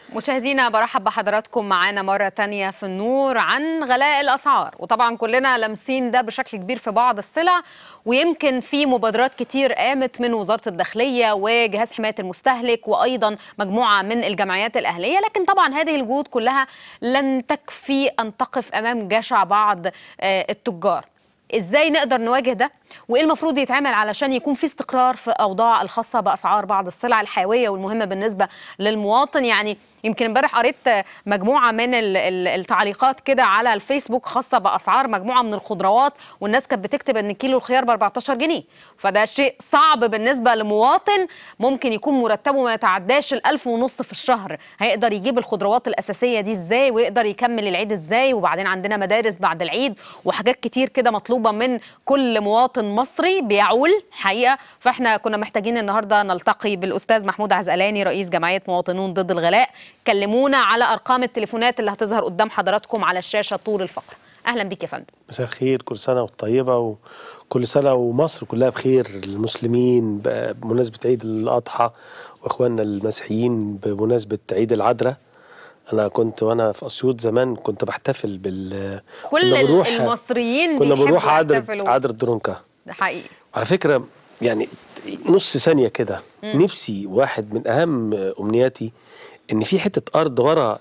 مشاهدينا برحب بحضراتكم معانا مرة تانية في النور عن غلاء الأسعار وطبعا كلنا لامسين ده بشكل كبير في بعض السلع ويمكن في مبادرات كتير قامت من وزارة الداخلية وجهاز حماية المستهلك وأيضا مجموعة من الجمعيات الأهلية لكن طبعا هذه الجهود كلها لن تكفي أن تقف أمام جشع بعض التجار ازاي نقدر نواجه ده وايه المفروض يتعمل علشان يكون في استقرار في الاوضاع الخاصه باسعار بعض السلع الحيويه والمهمه بالنسبه للمواطن يعني يمكن امبارح قريت مجموعه من التعليقات كده على الفيسبوك خاصه باسعار مجموعه من الخضروات والناس كانت بتكتب ان كيلو الخيار ب 14 جنيه فده شيء صعب بالنسبه لمواطن ممكن يكون مرتبه ما يتعداش ال1000 ونص في الشهر هيقدر يجيب الخضروات الاساسيه دي ازاي ويقدر يكمل العيد ازاي وبعدين عندنا مدارس بعد العيد وحاجات كتير كده مطلوبه من كل مواطن مصري بيعول حقيقه فاحنا كنا محتاجين النهارده نلتقي بالاستاذ محمود عزقلاني رئيس جمعيه مواطنون ضد الغلاء كلمونا على ارقام التليفونات اللي هتظهر قدام حضراتكم على الشاشه طول الفقره اهلا بيك يا فندم مساء الخير كل سنه وانت طيبه وكل سنه ومصر كلها بخير المسلمين بمناسبه عيد الاضحى واخواننا المسيحيين بمناسبه عيد العذراء انا كنت وانا في اسيوط زمان كنت بحتفل بال كل كنا بنروح المصريين كنا بنروح عذرة يحتفلوا. عذرة درونكا ده حقيقي على فكره يعني نص ثانيه كده نفسي واحد من اهم امنياتي ان في حته ارض ورا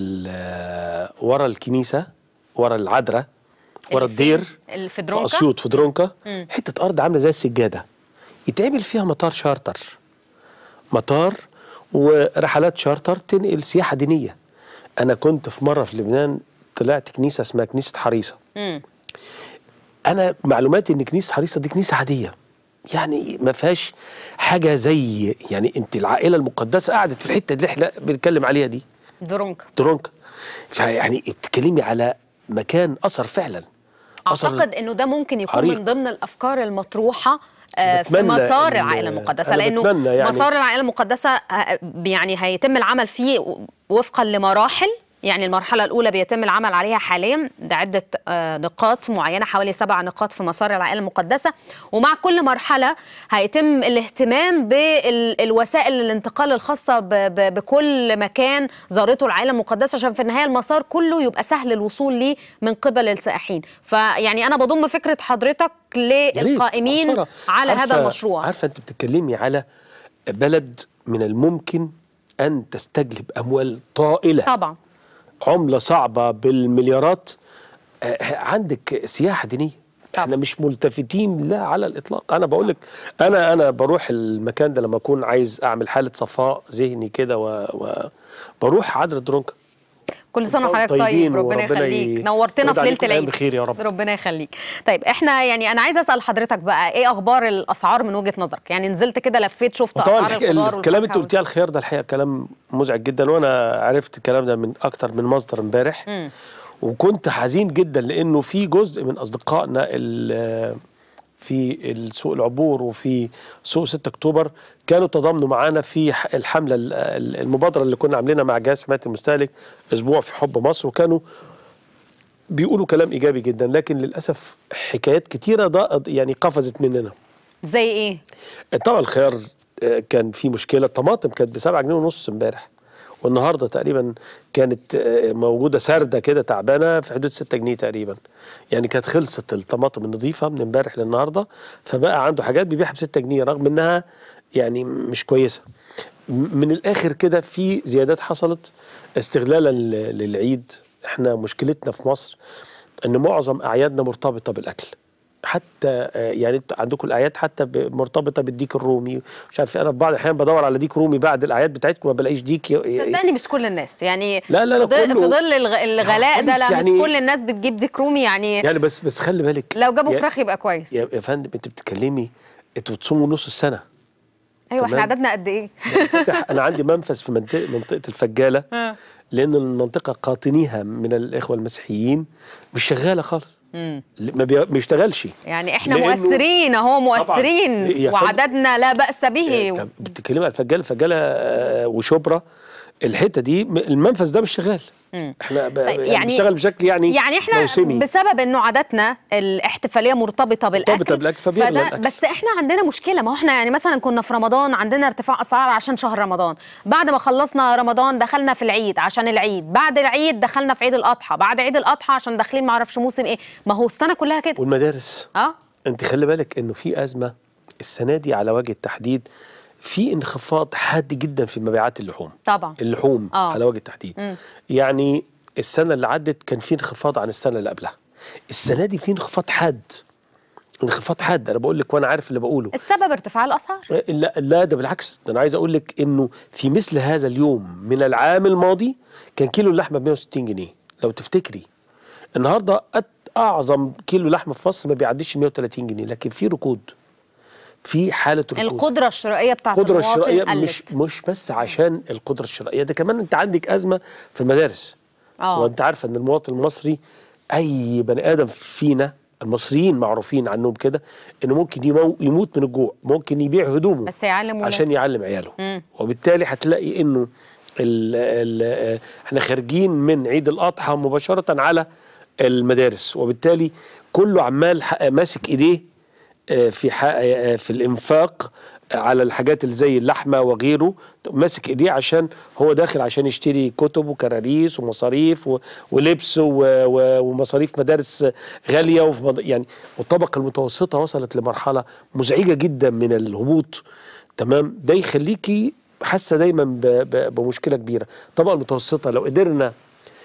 ال- ورا الكنيسه ورا العذراء ورا اللي فين؟ الدير اللي في في درونكا اسيوط في درونكا مم. حته ارض عامله زي السجاده يتعمل فيها مطار شارتر مطار ورحلات شارتر تنقل سياحه دينيه انا كنت في مره في لبنان طلعت كنيسه اسمها كنيسه حريصه مم. انا معلوماتي ان كنيسه حريصه دي كنيسه عاديه يعني ما فيهاش حاجه زي يعني انت العائله المقدسه قعدت في الحته اللي احنا بنتكلم عليها دي درونكا درونكا فيعني بتتكلمي على مكان اثر فعلا أثر اعتقد انه ده ممكن يكون عريق. من ضمن الافكار المطروحه آه، في بتمنى مسار إن- العائله المقدسه أنا لانه بتمنى يعني- مسار العائله المقدسه آه، يعني هيتم العمل فيه وفقا لمراحل يعني المرحلة الأولى بيتم العمل عليها حاليا ده عدة آه، نقاط معينة حوالي سبع نقاط في مسار العائلة المقدسة ومع كل مرحلة هيتم الاهتمام بالوسائل الانتقال الخاصة ب- ب- بكل مكان زارته العائلة المقدسة عشان في النهاية المسار كله يبقى سهل الوصول ليه من قبل السائحين فيعني أنا بضم فكرة حضرتك يا ريت، للقائمين أصالة. على عارفة- هذا المشروع عارفه انت بتتكلمي على بلد من الممكن ان تستجلب اموال طائله طبعا عمله صعبه بالمليارات آه، عندك سياحه دينيه طبعا. احنا مش ملتفتين لا على الاطلاق انا بقول لك انا انا بروح المكان ده لما اكون عايز اعمل حاله صفاء ذهني كده و... و... بروح عذرة درونكا كل سنه كل سنة وحضرتك طيبين طيب ربنا وربنا يخليك ي- نورتنا يرد في ليله عليكم الأيام العيد بخير يا رب. ربنا يخليك طيب احنا يعني انا عايزه اسال حضرتك بقى ايه اخبار الاسعار من وجهه نظرك يعني نزلت كده لفيت شفت طبعا اسعار الحك- الخضار الكلام اللي والفاكهة قلتيه على الخيار ده الحقيقه كلام مزعج جدا وانا عرفت الكلام ده من اكتر من مصدر امبارح مم. وكنت حزين جدا لانه في جزء من اصدقائنا ال- في السوق العبور وفي سوق 6 اكتوبر كانوا تضامنوا معانا في ح- الحمله ال- ال- المبادره اللي كنا عاملينها مع جهاز حمايه المستهلك اسبوع في حب مصر وكانوا بيقولوا كلام ايجابي جدا لكن للاسف حكايات كتيره ضاقت يعني قفزت مننا زي ايه طبعا الخيار آه، كان في مشكله الطماطم كانت ب 7 جنيه ونص امبارح والنهارده تقريبا كانت آه، موجوده سارده كده تعبانه في حدود 6 جنيه تقريبا يعني كانت خلصت الطماطم النظيفه من امبارح للنهارده فبقى عنده حاجات بيبيعها ب 6 جنيه رغم انها يعني مش كويسه م- من الاخر كده في زيادات حصلت استغلالا ل- للعيد احنا مشكلتنا في مصر ان معظم اعيادنا مرتبطه بالاكل حتى آه، يعني انتوا عندكم الاعياد حتى ب- مرتبطه بالديك الرومي مش عارف إيه، انا في بعض الاحيان بدور على ديك رومي بعد الاعياد بتاعتكم ما بلاقيش ديك ي- ي- صدقني مش كل الناس يعني لا، لا، لا، في ظل- كله- في ظل الغ- الغلاء ده كويس لا يعني- مش كل الناس بتجيب ديك رومي يعني يعني بس بس خلي بالك لو جابوا يا- فراخ يبقى كويس يا يا فندم انت بتتكلمي انتوا بتصوموا نص السنه ايوه احنا تمام. عددنا قد ايه فاتح انا عندي منفذ في منطقه منطقه الفجاله آه. لان المنطقه قاطنيها من الاخوه المسيحيين مش شغاله خالص مم. ما بي- بيشتغلش يعني احنا لأنه- مؤثرين اهو مؤثرين يا فندم. وعددنا لا بأس به طب بتتكلمي على الفجاله الفجاله آه، وشبرا الحته دي م- المنفذ ده مش شغال احنا ب- طيب، يعني يعني- بنشتغل بشكل يعني يعني احنا موسمي بسبب انه عاداتنا الاحتفاليه مرتبطه بالاكل مرتبطة بالأكل، فبيغلى فده الأكل. بس احنا عندنا مشكله ما هو احنا يعني مثلا كنا في رمضان عندنا ارتفاع اسعار عشان شهر رمضان بعد ما خلصنا رمضان دخلنا في العيد عشان العيد بعد العيد دخلنا في عيد الاضحى بعد عيد الاضحى عشان داخلين ما اعرفش موسم ايه ما هو السنه كلها كده والمدارس اه انت خلي بالك انه في ازمه السنه دي على وجه التحديد في انخفاض حاد جدا في مبيعات اللحوم طبعا اللحوم آه. على وجه التحديد يعني السنه اللي عدت كان في انخفاض عن السنه اللي قبلها السنه دي في انخفاض حاد انخفاض حاد انا بقول لك وانا عارف اللي بقوله السبب ارتفاع الاسعار لا لا ده بالعكس ده انا عايز اقول لك انه في مثل هذا اليوم من العام الماضي كان كيلو اللحمه ب 160 جنيه لو تفتكري النهارده أت- اعظم كيلو لحمه في مصر ما بيعديش 130 جنيه لكن في ركود في حاله ركود القدره الشرائيه بتاعت القدره المواطن الشرائيه قلت مش مش بس عشان القدره الشرائيه ده كمان انت عندك ازمه في المدارس اه وانت عارفه ان المواطن المصري اي بني ادم فينا المصريين معروفين عنهم كده انه ممكن يمو يموت من الجوع ممكن يبيع هدومه بس يعلم ولاده. عشان يعلم عياله وبالتالي هتلاقي انه ال ال احنا خارجين من عيد الاضحى مباشره على المدارس وبالتالي كله عمال ح- ماسك ايديه آه، في ح- آه، في الانفاق على الحاجات اللي زي اللحمه وغيره ماسك ايديه عشان هو داخل عشان يشتري كتب وكراريس ومصاريف و- ولبس و- و- ومصاريف مدارس غاليه وفي مض- يعني والطبقه المتوسطه وصلت لمرحله مزعجه جدا من الهبوط تمام ده يخليكي حاسه دايما ب- ب- بمشكله كبيره الطبقه المتوسطه لو قدرنا آه،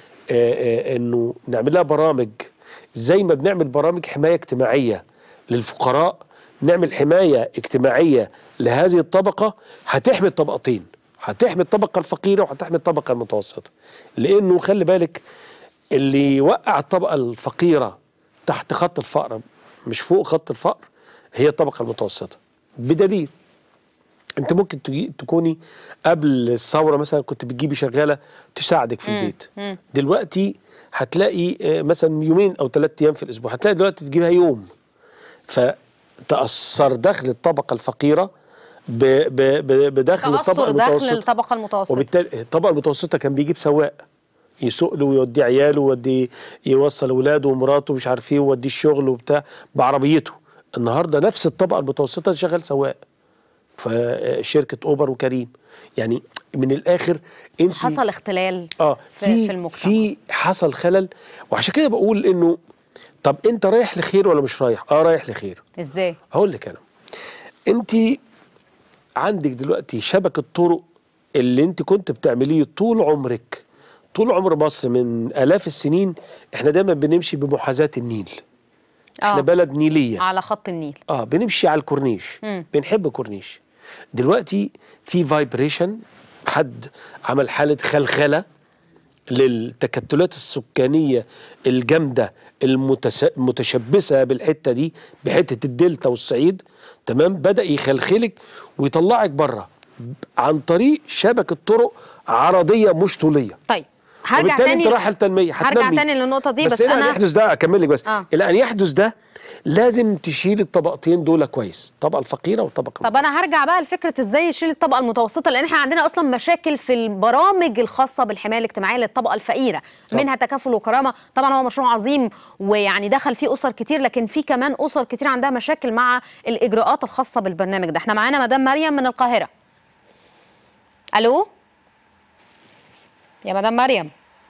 آه، انه نعمل لها برامج زي ما بنعمل برامج حمايه اجتماعيه للفقراء نعمل حمايه اجتماعيه لهذه الطبقه هتحمي الطبقتين هتحمي الطبقه الفقيره وهتحمي الطبقه المتوسطه لانه خلي بالك اللي يوقع الطبقه الفقيره تحت خط الفقر مش فوق خط الفقر هي الطبقه المتوسطه بدليل انت ممكن تجي تكوني قبل الثوره مثلا كنت بتجيبي شغاله تساعدك في البيت دلوقتي هتلاقي آه، مثلا يومين او ثلاث ايام في الاسبوع هتلاقي دلوقتي تجيبها يوم فتاثر دخل الطبقه الفقيره ب ب ب بدخل الطبقه تاثر دخل المتوسطه الطبقه المتوسطه وبالتالي الطبقه المتوسطه كان بيجيب سواق يسوق له ويوديه عياله ويوديه يوصل اولاده ومراته ومش عارف ايه ويوديه الشغل وبتاع بعربيته النهارده نفس الطبقه المتوسطه شغال سواق في شركه اوبر وكريم يعني من الاخر انت حصل اختلال اه في, في في المجتمع في حصل خلل وعشان كده بقول انه طب انت رايح لخير ولا مش رايح؟ اه رايح لخير ازاي هقول لك انا انت عندك دلوقتي شبكه طرق اللي انت كنت بتعمليه طول عمرك طول عمر مصر من الاف السنين احنا دايما بنمشي بمحاذاه النيل احنا اه بلد نيليه على خط النيل اه بنمشي على الكورنيش مم. بنحب الكورنيش دلوقتي في فايبريشن حد عمل حاله خلخله للتكتلات السكانيه الجامده المتس... المتشبثه بالحته دي بحته الدلتا والصعيد تمام بدا يخلخلك ويطلعك بره عن طريق شبكه طرق عرضيه مش طوليه طيب هرجع وبالتالي تاني انت رايحه لتنميه هرجع هتنمي. تاني للنقطه دي بس, بس, الى ان انا يحدث ده اكمل لك بس آه. الى ان يحدث ده لازم تشيل الطبقتين دول كويس الطبقه الفقيره والطبقه طب انا هرجع بقى لفكره ازاي يشيل الطبقه المتوسطه لان احنا عندنا اصلا مشاكل في البرامج الخاصه بالحمايه الاجتماعيه للطبقه الفقيره طبعا. منها تكافل وكرامه طبعا هو مشروع عظيم ويعني دخل فيه اسر كتير لكن في كمان اسر كتير عندها مشاكل مع الاجراءات الخاصه بالبرنامج ده احنا معانا مدام مريم من القاهره الو يا مدام مريم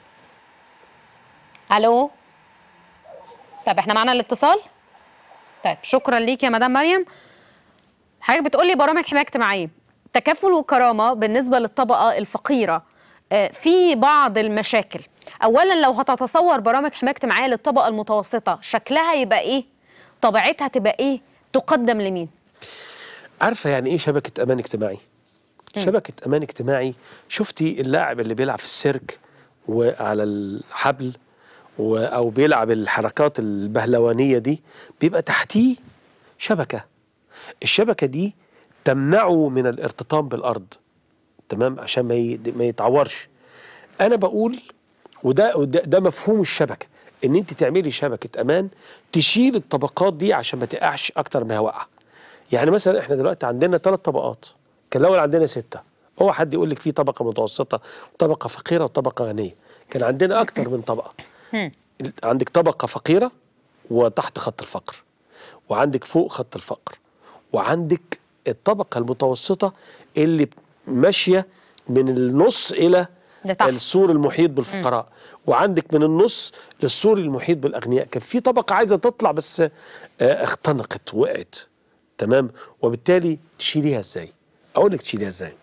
الو طب احنا معانا الاتصال طيب شكرا ليك يا مدام مريم حضرتك بتقولي برامج حمايه اجتماعيه تكافل وكرامه بالنسبه للطبقه الفقيره آه، في بعض المشاكل اولا لو هتتصور برامج حمايه اجتماعيه للطبقه المتوسطه شكلها يبقى ايه طبيعتها تبقى ايه تقدم لمين عارفه يعني ايه شبكه امان اجتماعي شبكه امان اجتماعي شفتي اللاعب اللي بيلعب في السيرك وعلى الحبل و او بيلعب الحركات البهلوانيه دي بيبقى تحتيه شبكه الشبكه دي تمنعه من الارتطام بالارض تمام عشان ما ي- ما يتعورش انا بقول وده وده ده مفهوم الشبكه ان انت تعملي شبكه امان تشيل الطبقات دي عشان ما تقعش اكتر ما هي واقعه يعني مثلا احنا دلوقتي عندنا ثلاث طبقات كان الاول عندنا سته هو حد يقول لك في طبقه متوسطه وطبقه فقيره وطبقه غنيه كان عندنا اكتر من طبقه عندك طبقه فقيره وتحت خط الفقر وعندك فوق خط الفقر وعندك الطبقه المتوسطه اللي ماشيه من النص الى لتحت. السور المحيط بالفقراء وعندك من النص للسور المحيط بالاغنياء كان في طبقه عايزه تطلع بس آه، اختنقت وقعت تمام وبالتالي تشيليها ازاي اقول لك تشيليها ازاي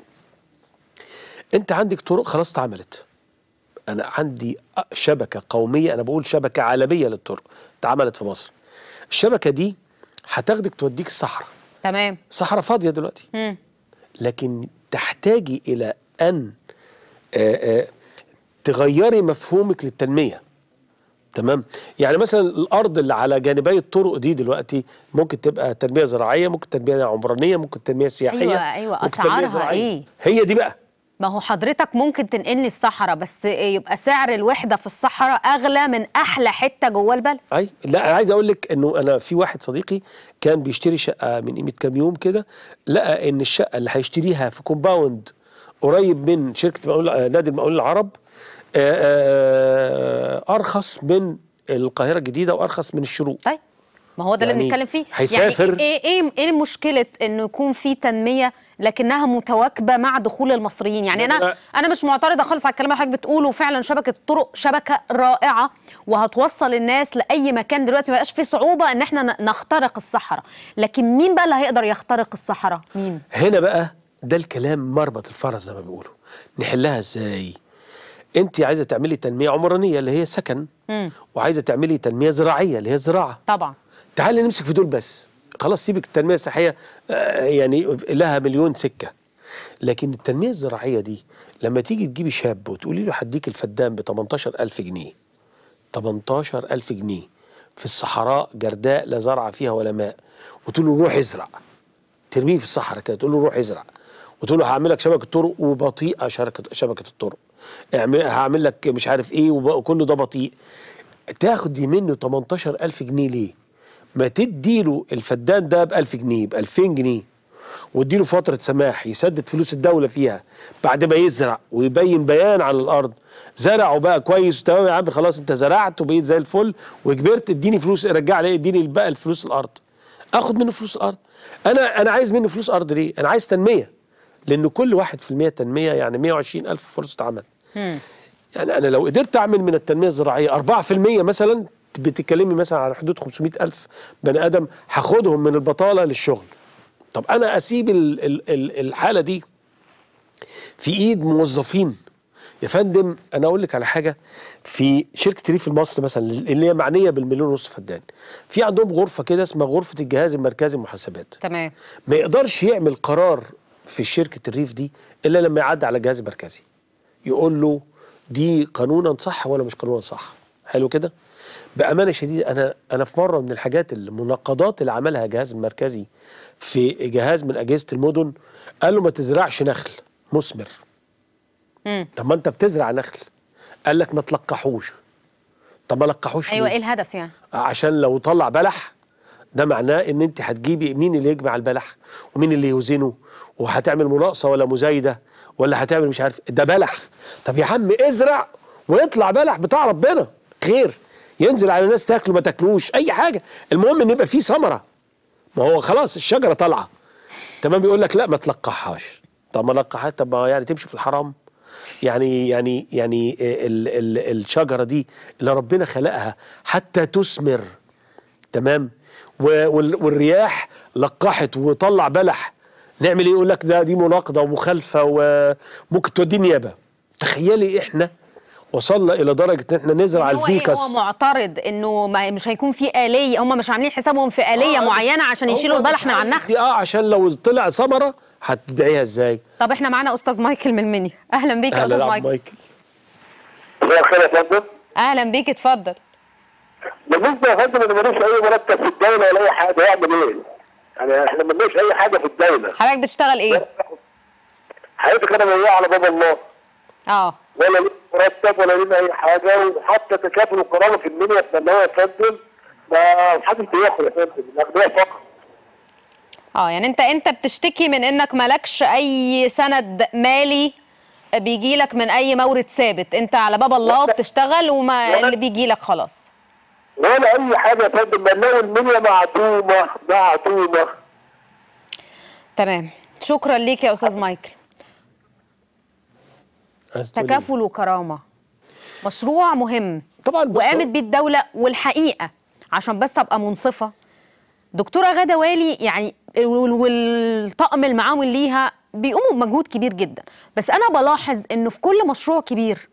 انت عندك طرق خلاص اتعملت انا عندي شبكه قوميه انا بقول شبكه عالميه للطرق اتعملت في مصر الشبكه دي هتاخدك توديك الصحراء تمام صحراء فاضيه دلوقتي مم. لكن تحتاجي الى ان آه، آه، تغيري مفهومك للتنميه تمام يعني مثلا الارض اللي على جانبي الطرق دي دلوقتي ممكن تبقى تنميه زراعيه ممكن تنميه عمرانيه ممكن تنميه سياحيه أيوة، أيوة، ممكن تنمية أسعارها زراعية. إيه؟ هي دي بقى ما هو حضرتك ممكن تنقلني الصحراء بس يبقى سعر الوحده في الصحراء اغلى من احلى حته جوه البلد اي لا انا عايز اقول لك انه انا في واحد صديقي كان بيشتري شقه من قيمه كام يوم كده لقى ان الشقه اللي هيشتريها في كومباوند قريب من شركه مقاول آه، نادي المقاولين العرب آه، آه، ارخص من القاهره الجديده وارخص من الشروق طيب ما هو ده اللي يعني بنتكلم فيه هيسافر. يعني ايه ايه ايه مشكله انه يكون في تنميه لكنها متواكبه مع دخول المصريين يعني لا، انا لا. انا مش معترضه خالص على الكلام اللي حضرتك بتقوله فعلا شبكه الطرق شبكه رائعه وهتوصل الناس لاي مكان دلوقتي ما يبقاش في صعوبه ان احنا ن- نخترق الصحراء لكن مين بقى اللي هيقدر يخترق الصحراء مين هنا بقى ده الكلام مربط الفرس زي ما بيقولوا نحلها ازاي انت عايزه تعملي تنميه عمرانيه اللي هي سكن مم. وعايزه تعملي تنميه زراعيه اللي هي زراعه طبعا تعالي نمسك في دول بس خلاص سيبك التنميه الصحيه آه، يعني لها مليون سكه لكن التنميه الزراعيه دي لما تيجي تجيبي شاب وتقولي له هديك الفدان ب 18000 جنيه 18000 جنيه في الصحراء جرداء لا زرع فيها ولا ماء وتقول له روح ازرع ترميه في الصحراء كده تقول له روح ازرع وتقول له هعمل لك شبكه طرق وبطيئه شبكه شبكه الطرق اعمل هعمل لك مش عارف ايه وب- وكله ده بطيء تاخد دي منه 18000 جنيه ليه؟ ما تدي له الفدان ده ب 1000 جنيه ب 2000 جنيه واديله فترة سماح يسدد فلوس الدولة فيها بعد ما يزرع ويبين بيان على الأرض زرع وبقى كويس تمام يا عم خلاص أنت زرعت وبقيت زي الفل وكبرت اديني فلوس رجع لي اديني بقى الفلوس الأرض آخد منه فلوس الأرض أنا أنا عايز منه فلوس أرض ليه؟ أنا عايز تنمية لأن كل واحد في المية تنمية يعني 120 ألف فرصة عمل يعني انا لو قدرت اعمل من التنميه الزراعيه 4% مثلا بتتكلمي مثلا على حدود 500 الف بني ادم هاخدهم من البطاله للشغل طب انا اسيب ال ال ال الحاله دي في ايد موظفين يا فندم انا اقول لك على حاجه في شركه ريف المصري مثلا اللي هي معنيه بالمليون ونص فدان في عندهم غرفه كده اسمها غرفه الجهاز المركزي للمحاسبات تمام ما يقدرش يعمل قرار في شركة الريف دي إلا لما يعدي على الجهاز المركزي يقول له دي قانونا صح ولا مش قانونا صح حلو كده بأمانة شديدة أنا أنا في مرة من الحاجات المناقضات اللي عملها الجهاز المركزي في جهاز من أجهزة المدن قال له ما تزرعش نخل مثمر مم. طب ما أنت بتزرع نخل قال لك ما تلقحوش طب ما لقحوش ايوه ليه؟ ايه الهدف يعني عشان لو طلع بلح ده معناه ان انت هتجيبي مين اللي يجمع البلح ومين اللي يوزنه وهتعمل مناقصه ولا مزايده ولا هتعمل مش عارف ده بلح طب يا عم ازرع ويطلع بلح بتاع ربنا خير ينزل على ناس تاكله ما تاكلوش اي حاجه المهم ان يبقى فيه ثمره ما هو خلاص الشجره طالعه تمام بيقول لك لا ما تلقحهاش طب ما لقحها طب ما يعني تمشي في الحرام يعني يعني يعني ال ال الشجره دي اللي ربنا خلقها حتى تثمر تمام و- وال- والرياح لقحت وطلع بلح نعمل ايه يقول لك ده دي مناقضه ومخالفه وممكن توديه نيابه تخيلي احنا وصلنا الى درجه ان احنا نزرع هو ايه الفيكس هو معترض انه ما مش هيكون في آلية هم مش عاملين حسابهم في آلية آه، معينة عشان هو يشيلوا مش البلح من على عايز- النخل اه عشان لو طلع ثمره هتبيعيها ازاي؟ طب احنا معانا استاذ مايكل من مني اهلا بيك يا اهلا استاذ يا عبد مايكل مايكل مساء الخير يا فندم اهلا بيك اتفضل بالنسبه يا فندم اللي ملوش اي مرتب في الدوله ولا اي حاجه يعمل ايه؟ يعني احنا ملوش اي حاجه في الدوله حضرتك بتشتغل ايه حياتك انا مضيعه على باب الله اه ولا ليه مرتب ولا ليه اي حاجه وحتى تكافل القرابه في المنيا اتمناه يا فندم ما محدش بياخد يا فندم الاغنياء فقط اه يعني انت انت بتشتكي من انك مالكش اي سند مالي بيجي لك من اي مورد ثابت انت على باب الله وبتشتغل وما اللي بيجي لك خلاص ولا اي حاجه يا فندم بنلاقي المنيا معدومه معدومه تمام شكرا ليك يا استاذ مايكل عايز تقولي إيه؟ تكافل وكرامه مشروع مهم طبعا بص وقامت بيه الدوله والحقيقه عشان بس ابقى منصفه دكتوره غاده والي يعني وال- والطاقم المعاون ليها بيقوموا بمجهود كبير جدا بس انا بلاحظ انه في كل مشروع كبير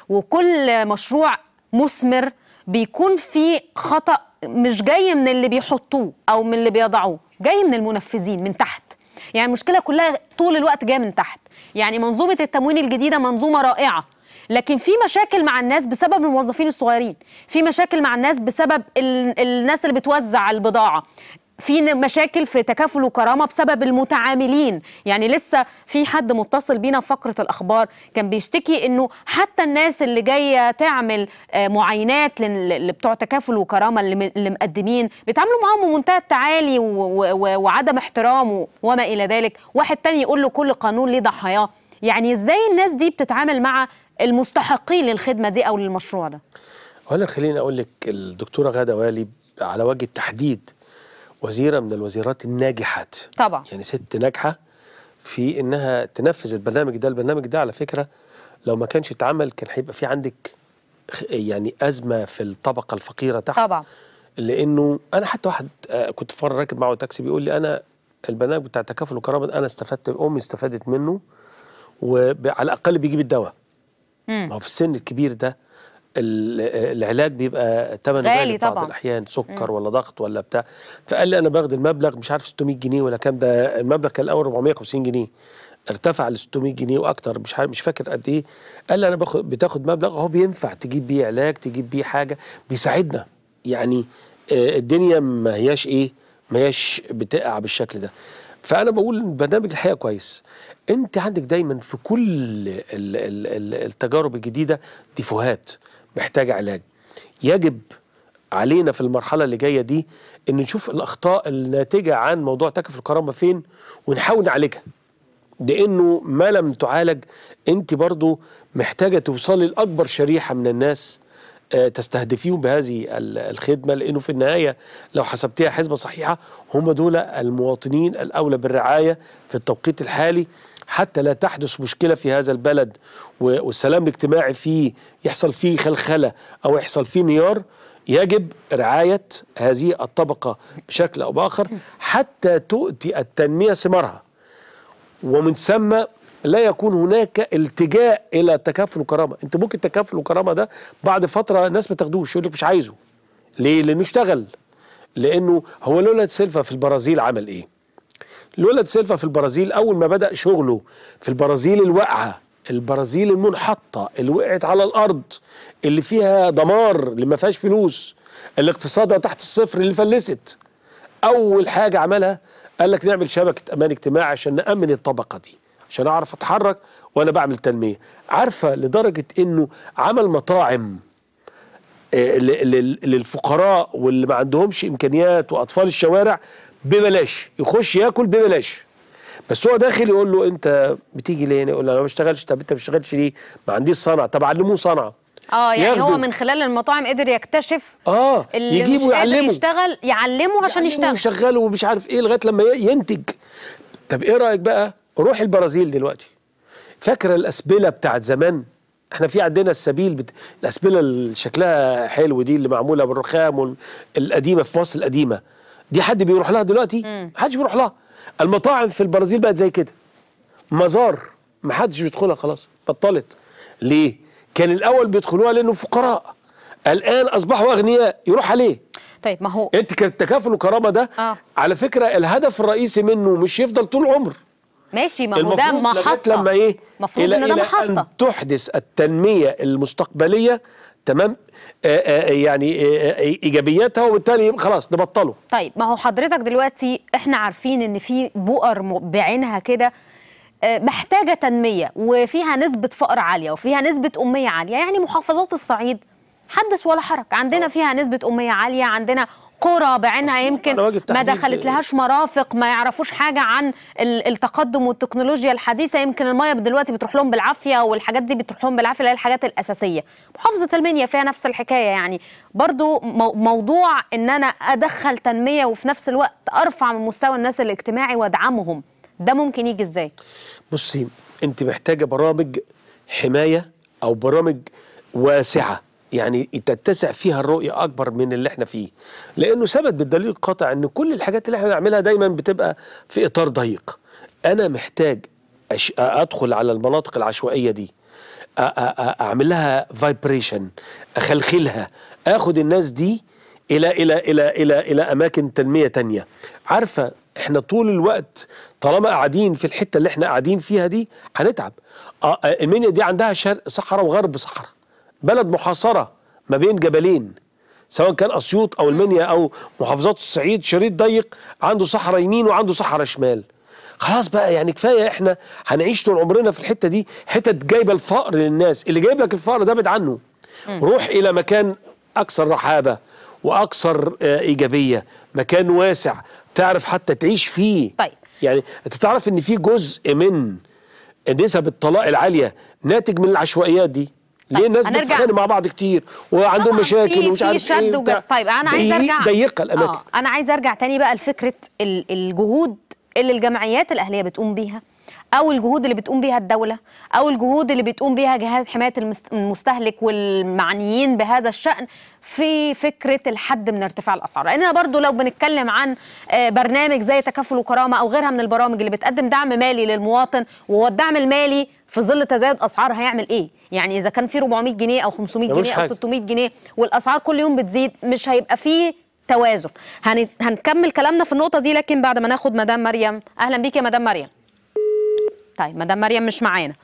وكل مشروع مثمر بيكون في خطا مش جاي من اللي بيحطوه او من اللي بيضعوه جاي من المنفذين من تحت يعني المشكله كلها طول الوقت جايه من تحت يعني منظومه التموين الجديده منظومه رائعه لكن في مشاكل مع الناس بسبب الموظفين الصغيرين في مشاكل مع الناس بسبب ال- الناس اللي بتوزع البضاعه في ن- مشاكل في تكافل وكرامه بسبب المتعاملين يعني لسه في حد متصل بينا في فقره الاخبار كان بيشتكي انه حتى الناس اللي جايه تعمل آه، معاينات لل- اللي بتوع تكافل وكرامه اللي م- اللي مقدمين بيتعاملوا معاهم بمنتهى التعالي و- و- و- وعدم احترام و- وما الى ذلك واحد تاني يقول له كل قانون ليه ضحاياه يعني ازاي الناس دي بتتعامل مع المستحقين للخدمه دي او للمشروع ده اولا خليني اقول لك الدكتوره غاده والي على وجه التحديد وزيره من الوزيرات الناجحات طبعا يعني ست ناجحه في انها تنفذ البرنامج ده البرنامج ده على فكره لو ما كانش اتعمل كان هيبقى في عندك خ- يعني ازمه في الطبقه الفقيره تحت طبعا لانه انا حتى واحد آه، كنت في مره راكب معه تاكسي بيقول لي انا البرنامج بتاع تكافل وكرامه ده انا استفدت امي استفادت منه وعلى الاقل بيجيب الدواء مم. ما هو في السن الكبير ده ال- العلاج بيبقى ثمنه غالي غالي في بعض طبعا. الاحيان سكر ولا ضغط ولا بتاع فقال لي انا باخد المبلغ مش عارف 600 جنيه ولا كام ده المبلغ كان الاول 450 جنيه ارتفع ل 600 جنيه واكتر مش عارف مش فاكر قد ايه قال لي انا باخد بتاخد مبلغ اهو بينفع تجيب بيه علاج تجيب بيه حاجه بيساعدنا يعني آه، الدنيا ما هياش ايه ما هياش بتقع بالشكل ده فانا بقول إن البرنامج الحقيقه كويس انت عندك دايما في كل ال ال ال التجارب الجديده ديفوهات محتاجه علاج يجب علينا في المرحله اللي جايه دي ان نشوف الاخطاء الناتجه عن موضوع تكافل الكرامه فين ونحاول نعالجها لانه ما لم تعالج انت برضو محتاجه توصلي لاكبر شريحه من الناس آه، تستهدفيهم بهذه ال- الخدمه لانه في النهايه لو حسبتيها حسبه صحيحه هم دول المواطنين الاولى بالرعايه في التوقيت الحالي حتى لا تحدث مشكله في هذا البلد و- والسلام الاجتماعي فيه يحصل فيه خلخله او يحصل فيه انهيار يجب رعايه هذه الطبقه بشكل او باخر حتى تؤتي التنميه ثمارها ومن ثم لا يكون هناك التجاء الى تكافل وكرامه انت ممكن تكافل وكرامه ده بعد فتره ناس ما تاخدوش يقول لك مش عايزه ليه لانه اشتغل لانه هو لولا سيلفا في البرازيل عمل ايه لولا سيلفا في البرازيل اول ما بدا شغله في البرازيل الواقعه البرازيل المنحطه اللي وقعت على الارض اللي فيها دمار اللي ما فيهاش فلوس الاقتصاد تحت الصفر اللي فلست اول حاجه عملها قال لك نعمل شبكه امان اجتماعي عشان نامن الطبقه دي عشان اعرف اتحرك وانا بعمل تنميه عارفه لدرجه انه عمل مطاعم آه، ل- ل- للفقراء واللي ما عندهمش امكانيات واطفال الشوارع ببلاش يخش ياكل ببلاش بس هو داخل يقول له انت بتيجي ليه يقول له انا ما بشتغلش طب انت ما بتشتغلش ليه ما عنديش صنعه طب علموه صنعه اه يعني هو ياخدوا- من خلال المطاعم قدر يكتشف اه اللي مش يجيبوا قادر يعلموا يشتغل يعلمه عشان يشتغل يشغله ومش عارف ايه لغايه لما ي- ينتج طب ايه رايك بقى روح البرازيل دلوقتي فاكره الاسبله بتاعت زمان احنا في عندنا السبيل بت... الاسبله اللي شكلها حلو دي اللي معموله بالرخام وال- القديمه في مصر القديمه دي حد بيروح لها دلوقتي محدش بيروح لها المطاعم في البرازيل بقت زي كده مزار محدش بيدخلها خلاص بطلت ليه كان الاول بيدخلوها لانه فقراء الان اصبحوا اغنياء يروح عليه طيب ما هو انت كان التكافل والكرامه ده آه. على فكره الهدف الرئيسي منه مش يفضل طول العمر ماشي ما هو ده المفروض لغاية محطة لما ايه المفروض الى ان ده الى محطة ان تحدث التنميه المستقبليه تمام آآ آآ يعني آآ ايجابياتها وبالتالي يبقى خلاص نبطله طيب ما هو حضرتك دلوقتي احنا عارفين ان في بؤر م- بعينها كده آه، محتاجة تنمية وفيها نسبة فقر عالية وفيها نسبة أمية عالية يعني محافظات الصعيد حدث ولا حرج عندنا فيها نسبة أمية عالية عندنا قرى بعينها يمكن على وجه ما التحديد. دخلت لهاش مرافق ما يعرفوش حاجه عن ال- التقدم والتكنولوجيا الحديثه يمكن الميه دلوقتي بتروح لهم بالعافيه والحاجات دي بتروح لهم بالعافيه اللي هي الحاجات الاساسيه محافظه المنيا فيها نفس الحكايه يعني برضو مو- موضوع ان انا ادخل تنميه وفي نفس الوقت ارفع من مستوى الناس الاجتماعي وادعمهم ده ممكن يجي ازاي بصي انت محتاجه برامج حمايه او برامج واسعه يعني تتسع فيها الرؤيه اكبر من اللي احنا فيه لانه ثبت بالدليل القاطع ان كل الحاجات اللي احنا بنعملها دايما بتبقى في اطار ضيق انا محتاج أش... ادخل على المناطق العشوائيه دي أ- أ- أ- اعمل لها فايبريشن اخلخلها اخد الناس دي الى الى الى الى الى اماكن تنميه تانية عارفه احنا طول الوقت طالما قاعدين في الحته اللي احنا قاعدين فيها دي هنتعب آه، آه، المنيا دي عندها شرق صحراء وغرب صحراء بلد محاصره ما بين جبلين سواء كان اسيوط او المنيا او محافظات الصعيد شريط ضيق عنده صحراء يمين وعنده صحراء شمال خلاص بقى يعني كفايه احنا هنعيش طول عمرنا في الحته دي حتت جايبه الفقر للناس اللي جايب لك الفقر ده ابعد عنه روح الى مكان اكثر رحابه واكثر آه، ايجابيه مكان واسع تعرف حتى تعيش فيه طيب. يعني انت تعرف ان في جزء من نسب الطلاق العاليه ناتج من العشوائيات دي ليه طيب، الناس هنرجع- بتتخانق مع بعض كتير وعندهم طبعاً مشاكل في- ومش في عارف شد ايه وبتاع. وجذب. طيب انا عايزه ضيق- ارجع ضيقه الاماكن اه انا عايزه ارجع تاني بقى لفكره ال- الجهود اللي الجمعيات الاهليه بتقوم بيها او الجهود اللي بتقوم بيها الدوله او الجهود اللي بتقوم بيها جهاز حمايه المست- المستهلك والمعنيين بهذا الشان في فكره الحد من ارتفاع الاسعار لاننا برضو لو بنتكلم عن آه، برنامج زي تكافل وكرامه او غيرها من البرامج اللي بتقدم دعم مالي للمواطن وهو الدعم المالي في ظل تزايد اسعار هيعمل ايه يعني اذا كان في 400 جنيه او 500 ملوش جنيه او حاجة. 600 جنيه والاسعار كل يوم بتزيد مش هيبقى فيه توازن هن... هنكمل كلامنا في النقطه دي لكن بعد ما ناخد مدام مريم اهلا بيك يا مدام مريم طيب مدام مريم مش معانا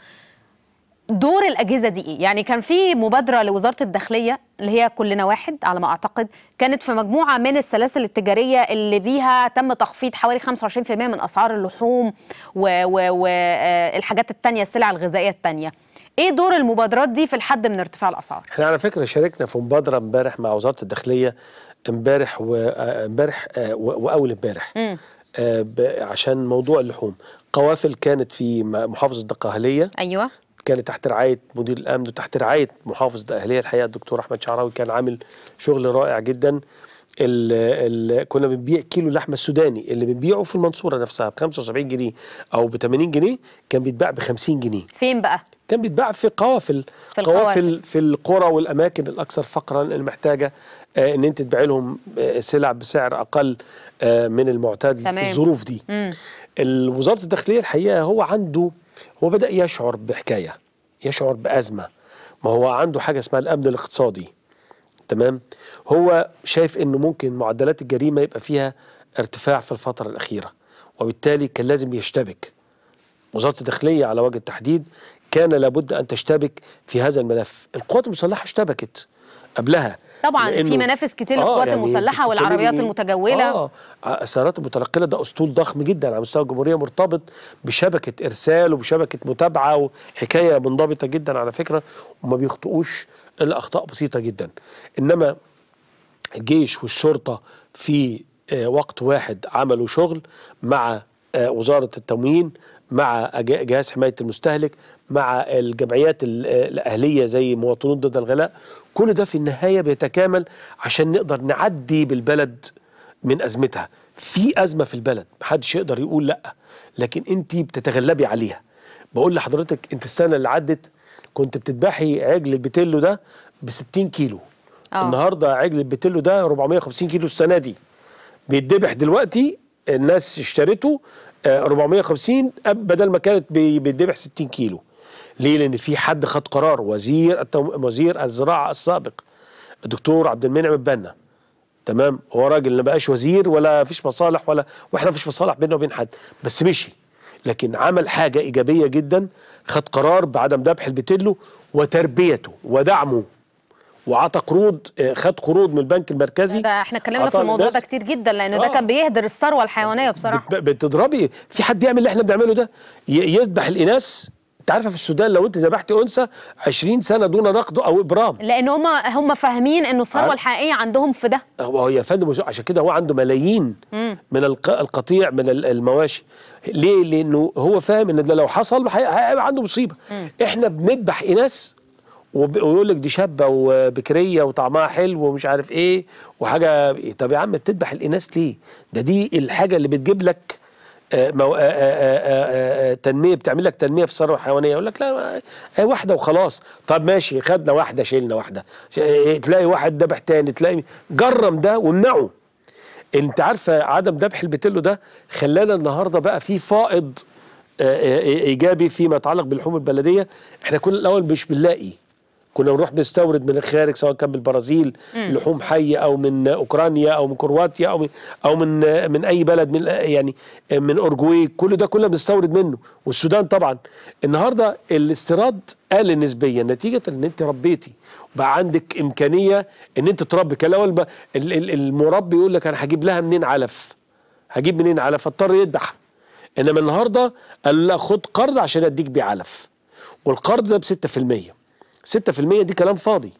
دور الاجهزه دي ايه يعني كان في مبادره لوزاره الداخليه اللي هي كلنا واحد على ما اعتقد كانت في مجموعه من السلاسل التجاريه اللي بيها تم تخفيض حوالي 25% من اسعار اللحوم والحاجات التانية السلع الغذائيه التانية ايه دور المبادرات دي في الحد من ارتفاع الاسعار احنا على فكره شاركنا في مبادره امبارح مع وزاره الداخليه امبارح وامبارح واول امبارح آه، ب- عشان موضوع اللحوم قوافل كانت في م- محافظه الدقهليه ايوه كانت تحت رعايه مدير الامن وتحت رعايه محافظ الدقهليه الحقيقه الدكتور احمد شعراوي كان عامل شغل رائع جدا ال ال كنا بنبيع كيلو اللحمه السوداني اللي بنبيعه في المنصوره نفسها ب 75 جنيه او ب 80 جنيه كان بيتباع ب 50 جنيه فين بقى كان بيتباع في قوافل في القوافل. قوافل في القرى والاماكن الاكثر فقرا اللي محتاجه آه، ان انت تبيع لهم آه، سلع بسعر اقل آه، من المعتاد في تمام. الظروف دي ال- وزاره الداخليه الحقيقه هو عنده هو بدا يشعر بحكايه يشعر بازمه ما هو عنده حاجه اسمها الامن الاقتصادي تمام هو شايف انه ممكن معدلات الجريمه يبقى فيها ارتفاع في الفتره الاخيره وبالتالي كان لازم يشتبك وزاره الداخليه على وجه التحديد كان لابد ان تشتبك في هذا الملف القوات المسلحه اشتبكت قبلها طبعا في لأنه- منافس كتير للقوات المسلحه والعربيات بتتكلمي- المتجوله اه السيارات المتنقله ده اسطول ضخم جدا على مستوى الجمهوريه مرتبط بشبكه ارسال وبشبكه متابعه وحكايه منضبطه جدا على فكره وما بيخطئوش الا اخطاء بسيطه جدا انما الجيش والشرطه في آه، وقت واحد عملوا شغل مع آه، وزاره التموين مع أج- جهاز حمايه المستهلك مع الجمعيات ال- آه، الاهليه زي مواطنون ضد الغلاء كل ده في النهايه بيتكامل عشان نقدر نعدي بالبلد من ازمتها في ازمه في البلد محدش يقدر يقول لا لكن انت بتتغلبي عليها بقول لحضرتك انت السنه اللي عدت كنت بتذبحي عجل البتيلو ده ب 60 كيلو آه. النهارده عجل البتيلو ده 450 كيلو السنه دي بيتذبح دلوقتي الناس اشترته آه، 450 أب- بدل ما كانت بي- بيتذبح 60 كيلو ليه لان في حد خد قرار وزير التم... وزير الزراعه السابق الدكتور عبد المنعم البنا تمام هو راجل ما بقاش وزير ولا فيش مصالح ولا واحنا مفيش مصالح بيننا وبين حد بس مشي لكن عمل حاجه ايجابيه جدا خد قرار بعدم ذبح البتلو وتربيته ودعمه وعطى قروض آه، خد قروض من البنك المركزي ده احنا اتكلمنا في عطى الموضوع للناس. ده كتير جدا لانه ده آه. كان بيهدر الثروه الحيوانيه بصراحه بت- بتضربي في حد يعمل اللي احنا بنعمله ده ي- يذبح الاناث انت عارفه في السودان لو انت ذبحت انثى 20 سنه دون نقد او ابرام لان هم هم فاهمين انه الثروه عارف- الحقيقيه عندهم في ده هو يا فندم وش- عشان كده هو عنده ملايين من الق- القطيع من ال- المواشي ليه لانه هو فاهم ان ده لو حصل هي- هيبقى عنده مصيبه احنا بنذبح اناث وب- ويقول لك دي شابه وبكريه وطعمها حلو ومش عارف ايه وحاجه طب يا عم بتذبح الاناث ليه ده دي الحاجه اللي بتجيب لك آه، مو... آه، آه، آه، آه، تنميه بتعمل لك تنميه في الثروه الحيوانيه يقول لك لا ما- آه، واحده وخلاص طب ماشي خدنا واحده شيلنا واحده ش- آه، تلاقي واحد ذبح تاني تلاقي جرم ده وامنعه انت عارفه عدم ذبح البتلو ده خلانا النهارده بقى في فائض آه، آه، ايجابي فيما يتعلق باللحوم البلديه احنا كنا الاول مش بنلاقي كنا بنروح نستورد من الخارج سواء كان من البرازيل لحوم حيه او من اوكرانيا او من كرواتيا او من او من من اي بلد من يعني من اورجواي كل ده كنا بنستورد منه والسودان طبعا النهارده الاستيراد قل نسبيا نتيجه ان انت ربيتي بقى عندك امكانيه ان انت تربي كان الاول بقى ال- ال- المربي يقول لك انا هجيب لها منين علف هجيب منين علف فاضطر يذبح انما النهارده قال لا خد قرض عشان اديك بيه علف والقرض ده ب 6% 6% دي كلام فاضي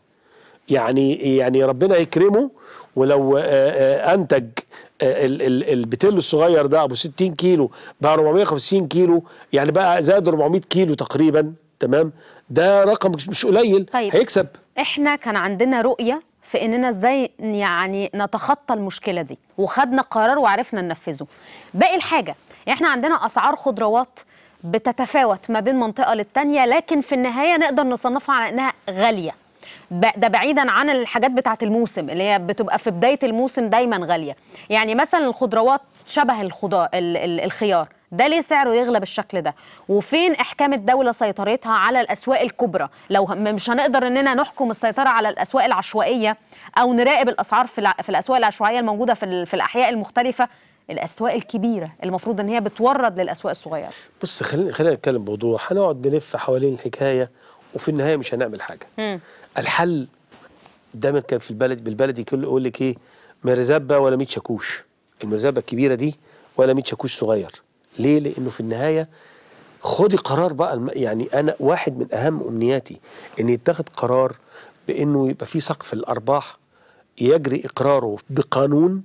يعني يعني ربنا يكرمه ولو آه، آه، انتج آه، ال- ال- البتلو الصغير ده ابو 60 كيلو بقى 450 كيلو يعني بقى زاد 400 كيلو تقريبا تمام ده رقم مش- مش قليل طيب. هيكسب احنا كان عندنا رؤيه في اننا ازاي يعني نتخطى المشكله دي وخدنا قرار وعرفنا ننفذه باقي الحاجه احنا عندنا اسعار خضروات بتتفاوت ما بين منطقه للتانيه لكن في النهايه نقدر نصنفها على انها غاليه ب- ده بعيدا عن الحاجات بتاعه الموسم اللي هي بتبقى في بدايه الموسم دايما غاليه يعني مثلا الخضروات شبه الخضار ال- ال- الخيار ده ليه سعره يغلى بالشكل ده وفين احكام الدوله سيطرتها على الاسواق الكبرى لو ه- مش هنقدر اننا نحكم السيطره على الاسواق العشوائيه او نراقب الاسعار في, الع- في الاسواق العشوائيه الموجوده في, ال- في الاحياء المختلفه الاسواق الكبيره المفروض ان هي بتورد للاسواق الصغيره بص خلينا خلينا نتكلم بوضوح هنقعد نلف حوالين الحكايه وفي النهايه مش هنعمل حاجه الحل دايما كان في البلد بالبلدي كله يقول لك ايه مرزبه ولا 100 شاكوش المرزبه الكبيره دي ولا 100 شاكوش صغير ليه لانه في النهايه خدي قرار بقى الم- يعني انا واحد من اهم امنياتي ان يتخذ قرار بانه يبقى في سقف الارباح يجري اقراره بقانون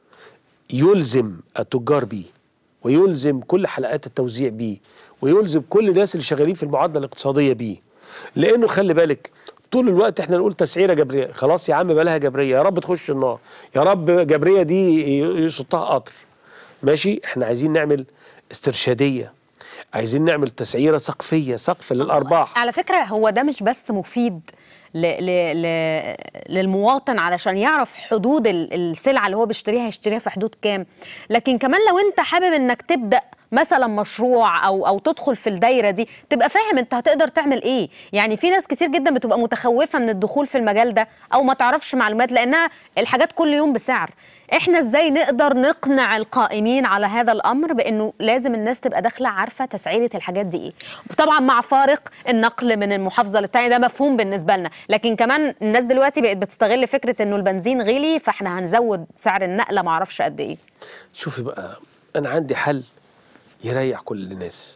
يلزم التجار بيه ويلزم كل حلقات التوزيع بيه ويلزم كل الناس اللي شغالين في المعادله الاقتصاديه بيه لانه خلي بالك طول الوقت احنا نقول تسعيره جبريه خلاص يا عم بلاها جبريه يا رب تخش النار يا رب جبريه دي ي- يصطها قطر ماشي احنا عايزين نعمل استرشاديه عايزين نعمل تسعيره سقفيه سقف للارباح على فكرة هو ده مش بس مفيد ل ل ل للمواطن علشان يعرف حدود ال- السلعة اللي هو بيشتريها يشتريها في حدود كام لكن كمان لو انت حابب انك تبدأ مثلا مشروع او او تدخل في الدايره دي تبقى فاهم انت هتقدر تعمل ايه يعني في ناس كتير جدا بتبقى متخوفه من الدخول في المجال ده او ما تعرفش معلومات لانها الحاجات كل يوم بسعر احنا ازاي نقدر نقنع القائمين على هذا الامر بانه لازم الناس تبقى داخله عارفه تسعيره الحاجات دي ايه طبعا مع فارق النقل من المحافظه للتانيه ده مفهوم بالنسبه لنا لكن كمان الناس دلوقتي بقت بتستغل فكره انه البنزين غلي فاحنا هنزود سعر النقله معرفش قد ايه شوفي بقى انا عندي حل يريح كل الناس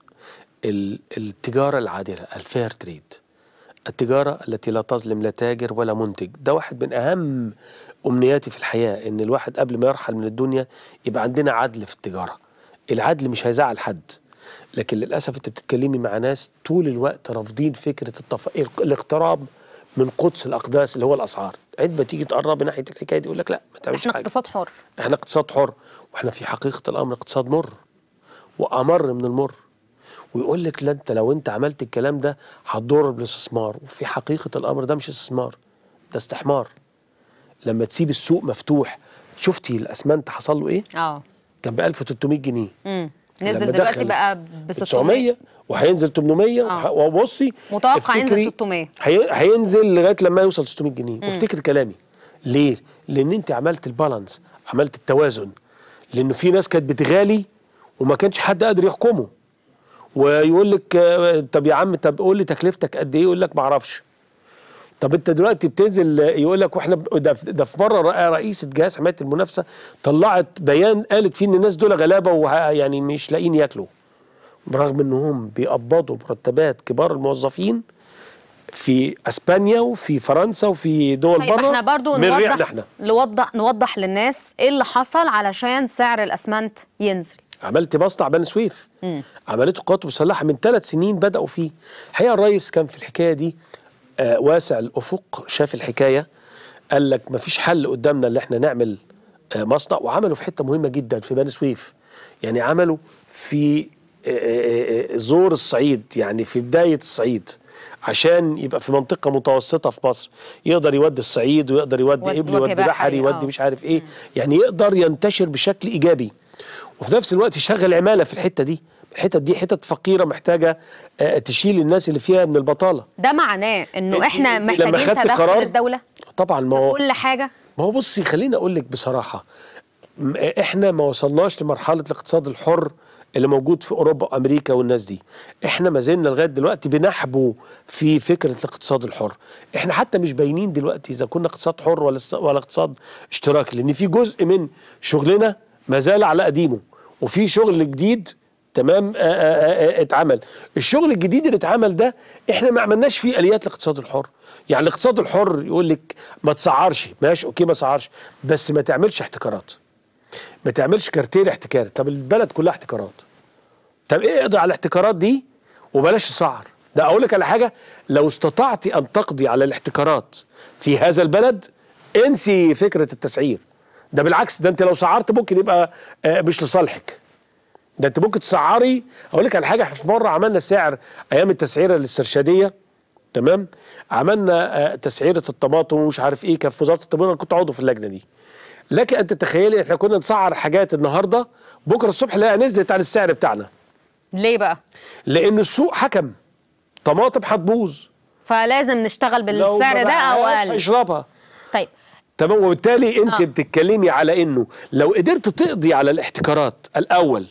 ال- التجاره العادله الفير تريد التجاره التي لا تظلم لا تاجر ولا منتج ده واحد من اهم امنياتي في الحياه ان الواحد قبل ما يرحل من الدنيا يبقى عندنا عدل في التجاره العدل مش هيزعل حد لكن للاسف انت بتتكلمي مع ناس طول الوقت رافضين فكره التف... الاقتراب من قدس الاقداس اللي هو الاسعار عندما تيجي تقرب ناحيه الحكايه دي يقول لك لا ما تعملش احنا حاجه اقتصاد حر احنا اقتصاد حر واحنا في حقيقه الامر اقتصاد مر وامر من المر ويقول لك لا انت لو انت عملت الكلام ده هتضر بالاستثمار وفي حقيقه الامر ده مش استثمار ده استحمار لما تسيب السوق مفتوح شفتي الاسمنت حصل له ايه؟ اه كان ب 1300 جنيه امم لما نزل دلوقتي دخل بقى ب 600 900 وهينزل 800 آه. وبصي متوقع ينزل افتكري 600. هي- هينزل لغايه لما يوصل 600 جنيه وافتكر كلامي ليه؟ لان انت عملت البالانس عملت التوازن لانه في ناس كانت بتغالي وما كانش حد قادر يحكمه ويقول لك آه، طب يا عم طب قول لي تكلفتك قد ايه يقول لك ما اعرفش طب انت دلوقتي بتنزل آه، يقول لك واحنا ب- ده في- ده في مره رأ- رئيسه جهاز حمايه المنافسه طلعت بيان قالت فيه ان الناس دول غلابه ويعني مش لاقيين ياكلوا برغم انهم بيقبضوا مرتبات كبار الموظفين في اسبانيا وفي فرنسا وفي دول طيب بره احنا برضو من ريحنا نوضح احنا نوضح نوضح للناس ايه اللي حصل علشان سعر الاسمنت ينزل عملت مصنع بني سويف عملته القوات المسلحه من ثلاث سنين بداوا فيه الحقيقه الرئيس كان في الحكايه دي آه واسع الافق شاف الحكايه قال لك مفيش حل قدامنا اللي احنا نعمل آه مصنع وعملوا في حته مهمه جدا في بني سويف يعني عملوا في آه، آه، آه، زور الصعيد يعني في بدايه الصعيد عشان يبقى في منطقه متوسطه في مصر يقدر يودي الصعيد ويقدر يودي ود- ابل وجه يودي بحري، بحري يودي آه. مش عارف ايه يعني يقدر ينتشر بشكل ايجابي وفي نفس الوقت يشغل عماله في الحته دي الحتت دي حتت فقيره محتاجه آه، تشيل الناس اللي فيها من البطاله ده معناه انه انت- احنا انت لما محتاجين خدت تدخل قرار- الدوله طبعا ما في هو كل حاجه ما هو بصي خليني اقول لك بصراحه م- احنا ما وصلناش لمرحله الاقتصاد الحر اللي موجود في اوروبا وامريكا والناس دي احنا ما زلنا لغايه دلوقتي بنحبو في فكره الاقتصاد الحر احنا حتى مش باينين دلوقتي اذا كنا اقتصاد حر ولا است- ولا اقتصاد اشتراكي لان في جزء من شغلنا ما زال على قديمه وفي شغل جديد تمام آه، آه، آه، اتعمل الشغل الجديد اللي اتعمل ده احنا ما عملناش فيه اليات الاقتصاد الحر يعني الاقتصاد الحر يقول لك ما تسعرش ماشي اوكي ما تسعرش بس ما تعملش احتكارات ما تعملش كارتير احتكاري طب البلد كلها احتكارات طب ايه اقضي على الاحتكارات دي وبلاش تسعر ده اقول لك على حاجه لو استطعت ان تقضي على الاحتكارات في هذا البلد انسي فكره التسعير ده بالعكس ده انت لو سعرت ممكن يبقى آه، مش لصالحك ده انت ممكن تسعري اقول لك على حاجه احنا في مره عملنا سعر ايام التسعيره الاسترشاديه تمام عملنا آه، تسعيره الطماطم ومش عارف ايه كان في وزاره التموين انا كنت عضو في اللجنه دي لك ان تتخيلي احنا كنا نسعر حاجات النهارده بكره الصبح نلاقيها نزلت عن السعر بتاعنا ليه بقى لان السوق حكم طماطم هتبوظ فلازم نشتغل لو بالسعر ما ده او باعهاش اقل هيشربها طيب تمام وبالتالي انت آه. آه. بتتكلمي على انه لو قدرت تقضي على الاحتكارات الاول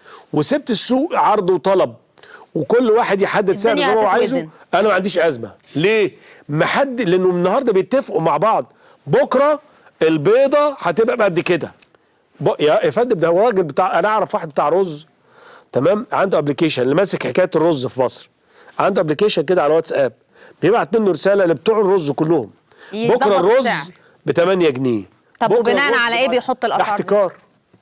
وسبت السوق عرض وطلب وكل واحد يحدد سعر زي الدنيا ما هو عايزه هتتوزن. انا ما عنديش ازمه ليه ما حد لانه النهارده بيتفقوا مع بعض بكره البيضه هتبقى قد كده ب... يا يا فندم ده هو راجل بتاع انا اعرف واحد بتاع رز تمام عنده ابلكيشن اللي ماسك حكايه الرز في مصر عنده ابلكيشن كده على واتساب بيبعت منه رساله لبتوع الرز كلهم يظبط بكره الرز السعر. ب 8 جنيه طب بكرة وبناء الرز على إيه ب- بيحط الأسعار ده دي؟ احتكار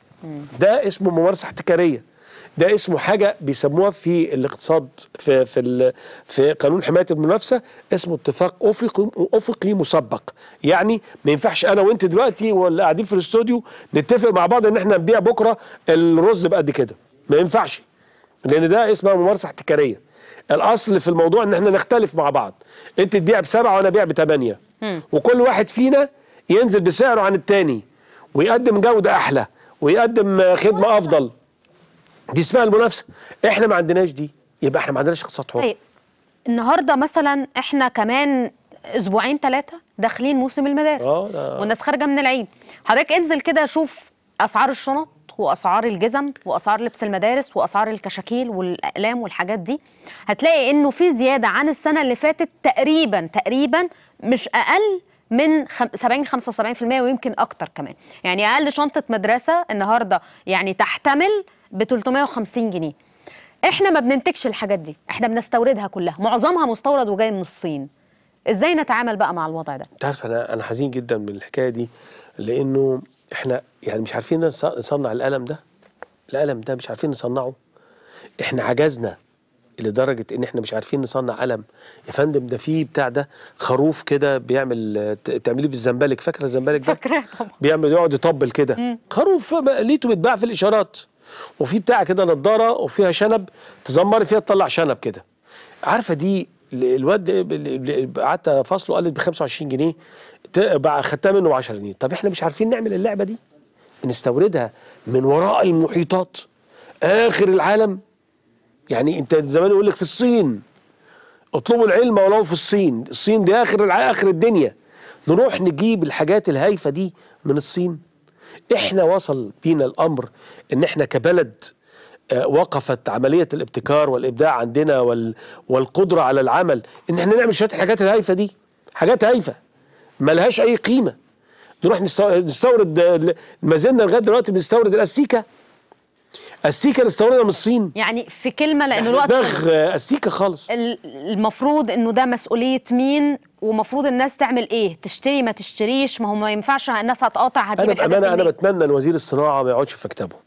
ده اسمه ممارسه احتكاريه ده اسمه حاجه بيسموها في الاقتصاد في في ال- في قانون حمايه المنافسه اسمه اتفاق افقي افقي مسبق يعني ما ينفعش انا وانت دلوقتي ولا قاعدين في الاستوديو نتفق مع بعض ان احنا نبيع بكره الرز بقد كده ما ينفعش لان ده اسمها ممارسه احتكاريه الاصل في الموضوع ان احنا نختلف مع بعض انت تبيع بسبعه وانا ابيع بثمانيه وكل واحد فينا ينزل بسعره عن التاني ويقدم جوده احلى ويقدم آه، خدمه افضل دي اسمها المنافسه احنا ما عندناش دي يبقى احنا ما عندناش اقتصاد حر طيب النهارده مثلا احنا كمان اسبوعين ثلاثه داخلين موسم المدارس آه، ده- والناس خارجه من العيد حضرتك انزل كده شوف اسعار الشنط واسعار الجزم واسعار لبس المدارس واسعار الكشاكيل والاقلام والحاجات دي هتلاقي انه في زياده عن السنه اللي فاتت تقريبا تقريبا مش اقل من خم- 70 75% ويمكن اكتر كمان يعني اقل شنطه مدرسه النهارده يعني تحتمل ب 350 جنيه احنا ما بننتجش الحاجات دي احنا بنستوردها كلها معظمها مستورد وجاي من الصين ازاي نتعامل بقى مع الوضع ده انت عارف انا انا حزين جدا من الحكايه دي لانه احنا يعني مش عارفين نص- نصنع القلم ده القلم ده مش عارفين نصنعه احنا عجزنا لدرجه ان احنا مش عارفين نصنع قلم يا فندم ده في بتاع ده خروف كده بيعمل آه، ت- تعمليه بالزنبلك فاكره الزنبلك ده فاكراه طبعا. بيعمل يقعد يطبل كده خروف بقى ليته بيتباع في الاشارات وفي بتاع كده نضاره وفيها شنب تزمري فيها تطلع شنب كده عارفه دي ال- الواد ده ال- ال- قعدت فاصله قالت ب 25 جنيه ت- بقى خدتها منه ب 10 جنيه طب احنا مش عارفين نعمل اللعبه دي نستوردها من وراء المحيطات اخر العالم يعني انت زمان يقول لك في الصين اطلبوا العلم ولو في الصين الصين دي اخر الع- اخر الدنيا نروح نجيب الحاجات الهايفه دي من الصين احنا وصل بينا الامر ان احنا كبلد آه، وقفت عمليه الابتكار والابداع عندنا وال والقدره على العمل ان احنا نعمل شويه الحاجات الهايفه دي حاجات هايفه ملهاش اي قيمه نروح نستو- نستورد آه، ما زلنا لغايه دلوقتي بنستورد الاستيكه استيكه نستوردها من الصين يعني في كلمه لانه الوقت دماغ خلص. آه، استيكه خالص ال- المفروض انه ده مسؤوليه مين ومفروض الناس تعمل ايه تشتري ما تشتريش ما هو ما ينفعش الناس هتقاطع هتجيب انا الحاجات بامانه انا منين؟ بتمنى ان وزير الصناعه ما يقعدش في مكتبه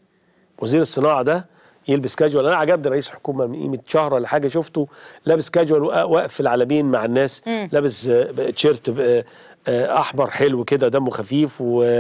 وزير الصناعه ده يلبس كاجوال انا عجبني رئيس حكومه من قيمه شهر ولا حاجه شفته لابس كاجوال وق- واقف في العلمين مع الناس لابس آه، تيشيرت ب- آه، احمر حلو كده دمه خفيف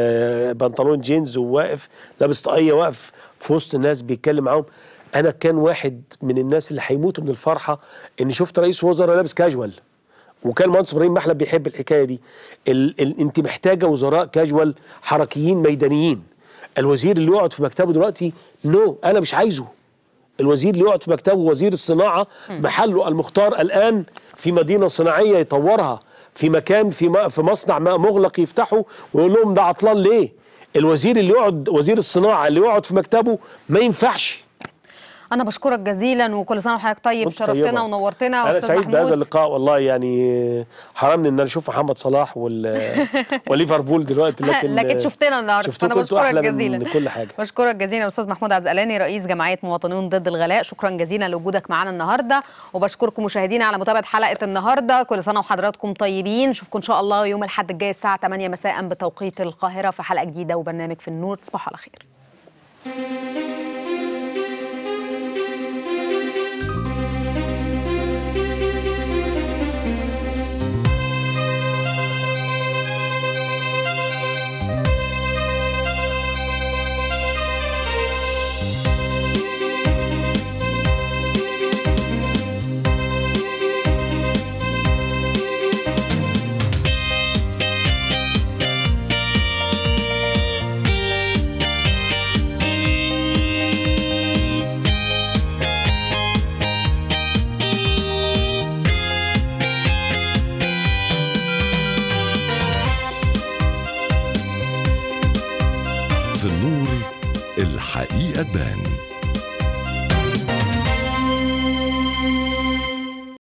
وبنطلون جينز وواقف لابس طاقيه واقف في وسط الناس بيتكلم معاهم انا كان واحد من الناس اللي هيموتوا من الفرحه اني شفت رئيس وزراء لابس كاجوال وكان مهندس ابراهيم محلب بيحب الحكايه دي ال ال انت محتاجه وزراء كاجوال حركيين ميدانيين الوزير اللي يقعد في مكتبه دلوقتي نو انا مش عايزه الوزير اللي يقعد في مكتبه وزير الصناعه محله المختار الان في مدينه صناعيه يطورها في مكان في م- في مصنع ما مغلق يفتحه ويقول لهم ده عطلان ليه الوزير اللي يقعد وزير الصناعه اللي يقعد في مكتبه ما ينفعش انا بشكرك جزيلا وكل سنه وحضرتك طيب وانت شرفتنا طيبة. ونورتنا انا أستاذ سعيد بهذا محمود. اللقاء والله يعني حرمني ان انا اشوف محمد صلاح وال وليفربول دلوقتي لكن لكن شفتنا النهارده شفتكم فانا انتوا بشكرك احلى جزيلا من كل حاجه بشكرك جزيلا استاذ محمود عزقلاني رئيس جمعيه مواطنون ضد الغلاء شكرا جزيلا لوجودك معانا النهارده وبشكركم مشاهدينا على متابعه حلقه النهارده كل سنه وحضراتكم طيبين نشوفكم ان شاء الله يوم الاحد الجاي الساعه 8 مساء بتوقيت القاهره في حلقه جديده وبرنامج في النور تصبحوا على خير في النور الحقيقة تبان